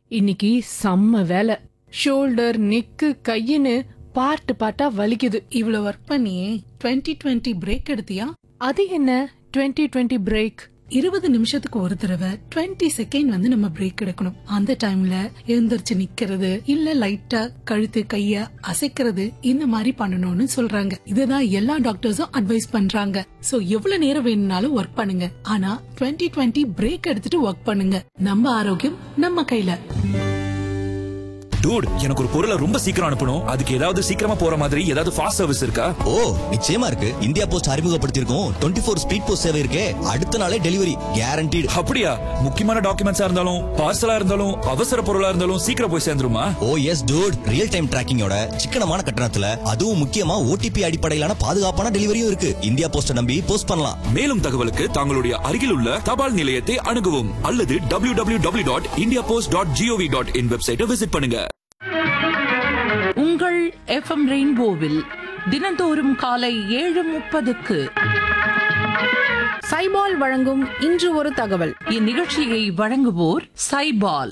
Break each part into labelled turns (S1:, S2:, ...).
S1: இன்னைக்கு செம்ம வேலை ஷோல்டர் நெக்கு கையின்னு பார்ட்டு பார்ட்டா வலிக்குது
S2: இவ்வளவு ஒர்க் பண்ணியே 2020 டுவெண்ட்டி பிரேக் எடுத்தியா
S1: அது என்ன 2020 டுவெண்ட்டி பிரேக்
S2: இருபது நிமிஷத்துக்கு ஒரு தடவை 20 செகண்ட் வந்து நம்ம பிரேக் எடுக்கணும் அந்த டைம்ல எழுந்திருச்சு நிக்கிறது இல்ல லைட்டா கழுத்து கைய அசைக்கிறது இந்த மாதிரி பண்ணணும்னு சொல்றாங்க இதுதான் எல்லா டாக்டர்ஸும் அட்வைஸ் பண்றாங்க சோ எவ்வளவு நேரம் வேணும்னாலும் ஒர்க் பண்ணுங்க ஆனா 2020 டுவெண்ட்டி பிரேக் எடுத்துட்டு ஒர்க் பண்ணுங்க நம்ம ஆரோக்கியம் நம்ம கையில
S3: டூட் எனக்கு ஒரு பொருளை ரொம்ப சீக்கிரம் அனுப்பணும் அதுக்கு ஏதாவது சீக்கிரமா போற மாதிரி ஏதாவது ஃபாஸ்ட் சர்வீஸ் இருக்கா
S4: ஓ நிச்சயமா இருக்கு இந்தியா போஸ்ட் அறிமுகப்படுத்தியிருக்கோம் டுவெண்ட்டி ஃபோர் ஸ்பீட் போஸ்ட் சேவை இருக்கே அடுத்த நாளே டெலிவரி கேரண்டீடு
S3: அப்படியா முக்கியமான டாக்குமெண்ட்ஸா இருந்தாலும் பார்சலா இருந்தாலும் அவசர பொருளா இருந்தாலும் சீக்கிரம் போய் சேர்ந்துருமா
S4: oh yes dude real time டிராக்கிங்கோட சிக்கனமான கட்டணத்துல அதுவும் முக்கியமா ஓடிபி அடிப்படையிலான பாதுகாப்பான டெலிவரியும் இருக்கு இந்தியா போஸ்ட நம்பி போஸ்ட் பண்ணலாம்
S3: மேலும் தகவலுக்கு தங்களுடைய அருகில் உள்ள தபால் நிலையத்தை அணுகவும் அல்லது W W W dot India Post dot G O V dot in வெப்சைட்டை விசிட் பண்ணுங்க
S5: உங்கள் எஃப்எம் ரெயின்போவில் தினந்தோறும் காலை ஏழு முப்பதுக்கு
S1: சைபால் வழங்கும் இன்று ஒரு தகவல்
S5: இந்நிகழ்ச்சியை வழங்குவோர் சைபால்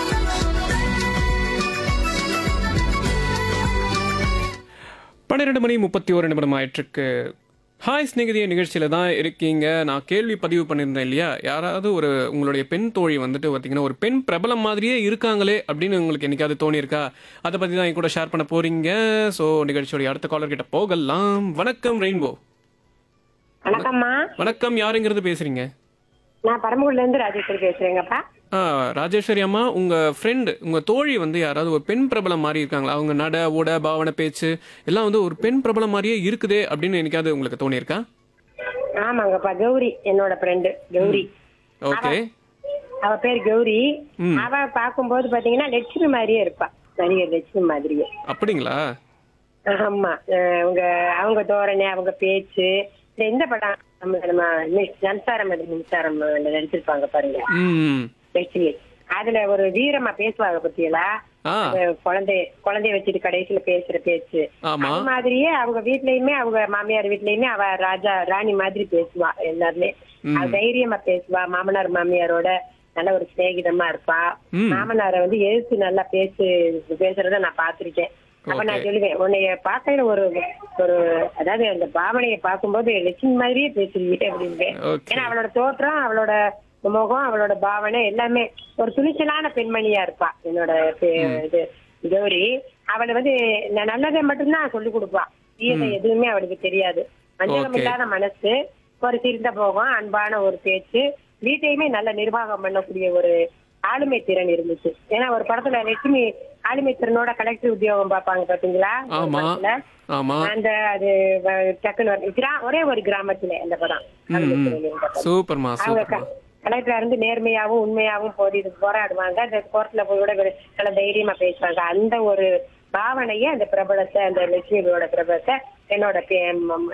S6: பன்னிரெண்டு மணி முப்பத்தி ஒரு நிமிடம் ஆயிட்டிருக்கு ஹாய் ஸ்நேகிதிய நிகழ்ச்சியில் தான் இருக்கீங்க நான் கேள்வி பதிவு பண்ணியிருந்தேன் இல்லையா யாராவது ஒரு உங்களுடைய பெண் தோழி வந்துட்டு பார்த்தீங்கன்னா ஒரு பெண் பிரபலம் மாதிரியே இருக்காங்களே அப்படின்னு உங்களுக்கு என்னைக்காவது தோணியிருக்கா அதை பற்றி தான் என் கூட ஷேர் பண்ண போறீங்க ஸோ நிகழ்ச்சியோடைய அடுத்த காலர் கிட்ட போகலாம் வணக்கம் ரெயின்போ
S7: வணக்கம்மா
S6: வணக்கம் யாருங்கிறது பேசுறீங்க
S7: நான் பரமக்குடில இருந்து ராஜேஸ்வரி பேசுறேங்கப்பா
S6: ஆ ராஜேஸ்வரி அம்மா உங்க ஃப்ரெண்டு உங்க தோழி வந்து யாராவது ஒரு பெண் பிரபலம் மாதிரி இருக்காங்களா அவங்க நட உட பாவனை பேச்சு எல்லாம் வந்து ஒரு பெண் பிரபலம் மாதிரியே இருக்குதே அப்படின்னு என்னைக்காவது உங்களுக்கு தோணியிருக்கா
S7: ஆமாங்கப்பா கௌரி என்னோட ஃப்ரெண்டு கௌரி
S6: ஓகே
S7: அவ பேர் கௌரி
S6: ம்.
S7: அவ பாக்கும்போது பாத்தீங்கன்னா லட்சுமி மாதிரியே இருப்பா நடிகர் லட்சுமி மாதிரியே
S6: அப்படிங்களா
S7: ஆமா அஹ் அவங்க அவங்க தோரணை அவங்க பேச்சு இந்த இந்த படம் நம்ம நம்ம மிஸ் சம்சாரம் அது மின்சாரம் நடிச்சிருப்பாங்க பாருங்க
S6: ம்
S7: லட்சுமி அதுல ஒரு வீரமா பேசுவாங்க பத்தியலா
S6: ஆ
S7: குழந்தை குழந்தைய வச்சுட்டு கடைசியில பேசுற பேச்சு
S6: ஆமா
S7: அது மாதிரியே அவங்க வீட்லயுமே அவங்க மாமியார் வீட்லயுமே அவ ராஜா ராணி மாதிரி பேசுவா எல்லாருமே
S6: ம்.
S7: அவ தைரியமா பேசுவா மாமனார் மாமியாரோட நல்ல ஒரு சிநேகிதமா இருப்பா
S6: ம்.
S7: மாமனாரை வந்து எழுத்து நல்லா பேசு பேசுறத நான் பாத்திருக்கேன் அப்ப நான்
S6: Okay.
S7: சொல்லுவேன் உன்னைய பார்க்கையில ஒரு ஒரு அதாவது அந்த பாவனையை பார்க்கும்போது லட்சுமி மாதிரியே பேசுறீங்க அப்படின்பேன்
S6: Okay.
S7: ஏன்னா அவளோட தோற்றம் அவளோட முகம் அவளோட பாவனை எல்லாமே ஒரு துணிச்சலான பெண்மணியா இருப்பா என்னோட பே- இது கௌரி அவளை வந்து ந- நல்லதை மட்டும்தான் சொல்லி கொடுப்பா தீயதை எதுவுமே அவளுக்கு தெரியாது வஞ்சகம்
S6: Okay.
S7: இல்லாத மனசு ஒரு சிறந்த போகம் அன்பான ஒரு பேச்சு வீட்டையுமே நல்ல நிர்வாகம் பண்ணக்கூடிய ஒரு ஆளுமை திறன் இருந்துச்சு ஏன்னா ஒரு படத்துல லட்சுமி ஆளுமை திறனோட கலெக்டர் உத்தியோகம் பார்ப்பாங்க பாத்தீங்களா ஒரு
S6: ஆமா
S7: படத்துல.
S6: ஆமா
S7: அந்த அது வ- டக்குன்னு வந்து- கிரா- ஒரே ஒரு கிராமத்துல அந்த படம் ஆளுமை திறன் இருந்த படம்.
S6: சூப்பர்மா
S7: அவங்க
S6: சூப்பர்மா
S7: கலெக்டரா இருந்து நேர்மையாவும் உண்மையாவும் போதி போராடுவாங்க அந்த கோர்ட்ல போய் கூட வெ- நல்ல தைரியமா பேசுவாங்க அந்த ஒரு பாவனைய அந்த பிரபலத்தை அந்த லட்சுமியோட பிரபலத்தை என்னோட பே- ம-